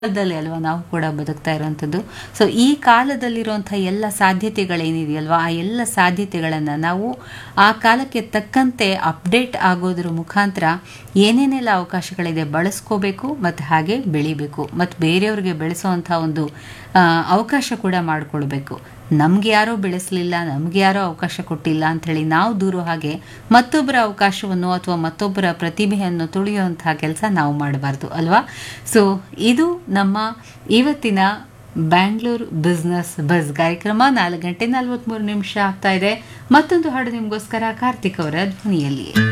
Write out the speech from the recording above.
ಕಾಲದಲ್ಲಿ ಅಲ್ವಾ ನಾವು ಕೂಡ ಬದುಕ್ತಾ ಇರುವಂಥದ್ದು ಸೊ ಈ ಕಾಲದಲ್ಲಿರುವಂಥ ಎಲ್ಲ ಸಾಧ್ಯತೆಗಳೇನಿದೆಯಲ್ವಾ ಆ ಎಲ್ಲ ಸಾಧ್ಯತೆಗಳನ್ನು ನಾವು ಆ ಕಾಲಕ್ಕೆ ತಕ್ಕಂತೆ ಅಪ್ಡೇಟ್ ಆಗೋದ್ರ ಮುಖಾಂತರ ಏನೇನೆಲ್ಲ ಅವಕಾಶಗಳಿದೆ ಬಳಸ್ಕೋಬೇಕು ಮತ್ತು ಹಾಗೆ ಬೆಳಿಬೇಕು ಮತ್ತು ಬೇರೆಯವ್ರಿಗೆ ಬೆಳೆಸೋವಂಥ ಒಂದು ಆ, ಅವಕಾಶ ಕೂಡ ಮಾಡಿಕೊಳ್ಬೇಕು ನಮ್ಗೆ ಯಾರೋ ಬೆಳೆಸಲಿಲ್ಲ ನಮ್ಗೆ ಯಾರೋ ಅವಕಾಶ ಕೊಟ್ಟಿಲ್ಲ ಅಂಥೇಳಿ ನಾವು ದೂರೋ ಹಾಗೆ ಮತ್ತೊಬ್ಬರ ಅವಕಾಶವನ್ನು ಅಥವಾ ಮತ್ತೊಬ್ಬರ ಪ್ರತಿಭೆಯನ್ನು ತುಳಿಯುವಂತಹ ಕೆಲಸ ನಾವು ಮಾಡಬಾರ್ದು ಅಲ್ವಾ ಸೊ ಇದು ನಮ್ಮ ಇವತ್ತಿನ ಬ್ಯಾಂಗ್ಳೂರ್ ಬಿಸ್ನೆಸ್ ಬಸ್ ಕಾರ್ಯಕ್ರಮ ನಾಲ್ಕು ಗಂಟೆ ನಲ್ವತ್ಮೂರು ನಿಮಿಷ ಆಗ್ತಾ ಇದೆ ಮತ್ತೊಂದು ಹಾಡು ನಿಮಗೋಸ್ಕರ ಕಾರ್ತಿಕ್ ಅವರ ಧ್ವನಿಯಲ್ಲಿ